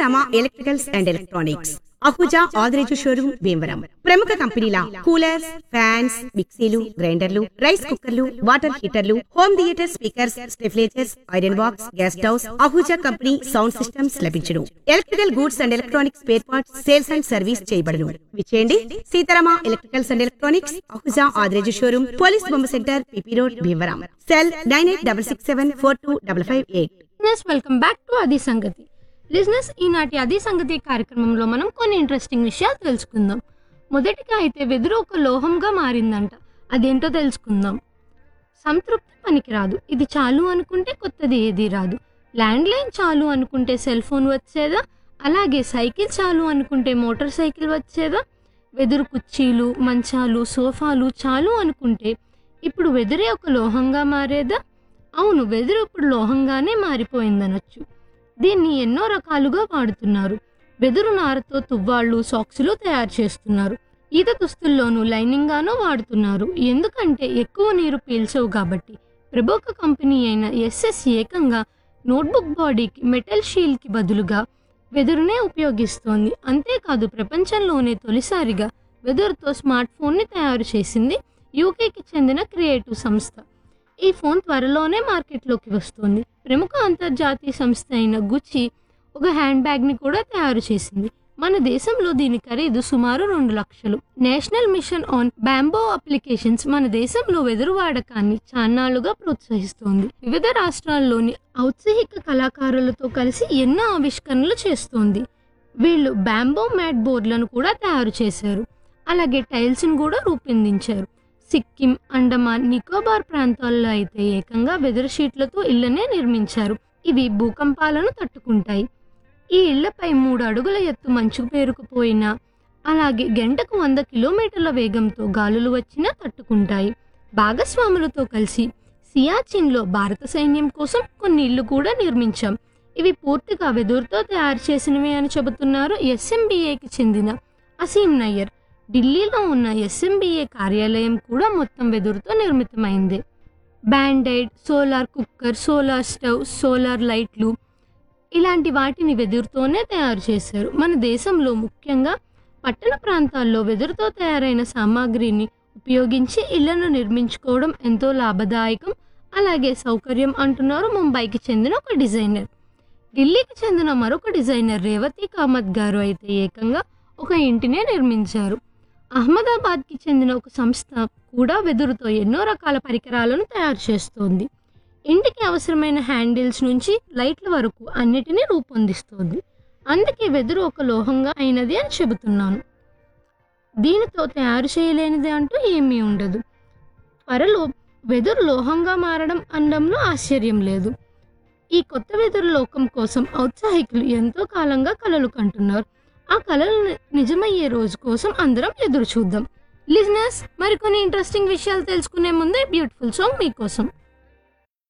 Sitarama electricals and electronics Ahuja Adireju showroom Bhimavaram ప్రముఖ కంపెనీల coolers fans మిక్సీలు గ్రైండర్లు రైస్ కుక్కర్లు వాటర్ హీటర్లు home theatre speakers stabilizers iron box gas stoves Ahuja company sound systems లభించును electrical goods and electronics spare parts sales and service చేయబడును విచేయండి Seetharama electricals and electronics Ahuja Adireju showroom police బొమ్మ centre PP road Bhimavaram cell nine eight double six seven four two double five eight listeners welcome back to అది సంగతి లిజినెస్ ఈనాటి అది సంగతి కార్యక్రమంలో మనం కొన్ని ఇంట్రెస్టింగ్ విషయాలు తెలుసుకుందాం మొదటిగా అయితే వెదురు ఒక లోహంగా మారిందంట అదేంటో తెలుసుకుందాం సంతృప్తి పనికిరాదు ఇది చాలు అనుకుంటే కొత్తది ఏది రాదు ల్యాండ్ లైన్ చాలు అనుకుంటే సెల్ ఫోన్ వచ్చేదా అలాగే సైకిల్ చాలు అనుకుంటే మోటార్ సైకిల్ వచ్చేదా వెదురు కుర్చీలు మంచాలు సోఫాలు చాలు అనుకుంటే ఇప్పుడు వెదురే ఒక లోహంగా మారేదా అవును వెదురు ఇప్పుడు లోహంగానే మారిపోయిందనొచ్చు దీన్ని ఎన్నో రకాలుగా వాడుతున్నారు వెదురు నారతో తువ్వాళ్ళు సాక్సులు తయారు చేస్తున్నారు ఈత దుస్తుల్లోనూ లైనింగ్ గానూ వాడుతున్నారు ఎందుకంటే ఎక్కువ నీరు పీల్చవు కాబట్టి ప్రముఖ కంపెనీ అయిన ఎస్ఎస్ ఏకంగా నోట్బుక్ బాడీకి మెటల్ షీల్కి బదులుగా వెదురునే ఉపయోగిస్తోంది అంతేకాదు ప్రపంచంలోనే తొలిసారిగా వెదురుతో స్మార్ట్ ఫోన్ని తయారు చేసింది యూకేకి చెందిన క్రియేటివ్ సంస్థ ఈ ఫోన్ త్వరలోనే మార్కెట్లోకి వస్తుంది ప్రముఖ అంతర్జాతీయ సంస్థ అయిన గుచి ఒక హ్యాండ్ బ్యాగ్ని కూడా తయారు చేసింది మన దేశంలో దీని ఖరీదు సుమారు రెండు లక్షలు National Mission on bamboo applications మన దేశంలో వెదురు వాడకాన్ని చాన్నాళ్లుగా ప్రోత్సహిస్తోంది వివిధ రాష్ట్రాల్లోని ఔత్సాహిక కళాకారులతో కలిసి ఎన్నో ఆవిష్కరణలు చేస్తోంది వీళ్ళు బ్యాంబో మ్యాట్ బోర్డులను కూడా తయారు చేశారు అలాగే టైల్స్ను కూడా రూపొందించారు సిక్కిం అండమాన్ నికోబార్ ప్రాంతాల్లో అయితే ఏకంగా వెదురు షీట్లతో ఇళ్లనే నిర్మించారు ఇవి భూకంపాలను తట్టుకుంటాయి ఈ ఇళ్లపై మూడు అడుగుల ఎత్తు మంచు పేరుకుపోయినా అలాగే గంటకు వంద కిలోమీటర్ల వేగంతో గాలులు వచ్చినా తట్టుకుంటాయి భాగస్వాములతో కలిసి సియాచిన్లో భారత సైన్యం కోసం కొన్ని ఇళ్లు కూడా నిర్మించాం ఇవి పూర్తిగా వెదురుతో తయారు చేసినవి అని చెబుతున్నారు ఎస్ఎంబిఏకి చెందిన అసీం నయ్యర్ ఢిల్లీలో ఉన్న ఎస్ఎంబిఏ కార్యాలయం కూడా మొత్తం వెదురుతో నిర్మితమైంది బ్యాండైడ్ solar cooker solar stove solar లైట్లు ఇలాంటి వాటిని వెదురుతోనే తయారు చేశారు మన దేశంలో ముఖ్యంగా పట్టణ ప్రాంతాల్లో వెదురుతో తయారైన సామాగ్రిని ఉపయోగించి ఇళ్లను నిర్మించుకోవడం ఎంతో లాభదాయకం అలాగే సౌకర్యం అంటున్నారు ముంబైకి చెందిన ఒక డిజైనర్ ఢిల్లీకి చెందిన మరొక డిజైనర్ రేవతి కామత్ గారు అయితే ఏకంగా ఒక ఇంటినే నిర్మించారు అహ్మదాబాద్కి చెందిన ఒక సంస్థ కూడా వెదురుతో ఎన్నో రకాల పరికరాలను తయారు చేస్తోంది ఇంటికి అవసరమైన హ్యాండిల్స్ నుంచి లైట్ల వరకు అన్నిటినీ రూపొందిస్తోంది అందుకే వెదురు ఒక లోహంగా అయినది అని చెబుతున్నాను దీనితో తయారు చేయలేనిది అంటూ ఏమీ ఉండదు త్వరలో వెదురు లోహంగా మారడం అనడంలో ఆశ్చర్యం లేదు ఈ కొత్త వెదురు లోకం కోసం ఔత్సాహికులు ఎంతో కాలంగా కలలు కంటున్నారు ఆ కలలు ని- నిజమయ్యే రోజు కోసం అందరం ఎదురు చూద్దాం లిజినెస్ మరికొన్ని ఇంట్రెస్టింగ్ విషయాలు తెలుసుకునే ముందే బ్యూటిఫుల్ సాంగ్ మీకోసం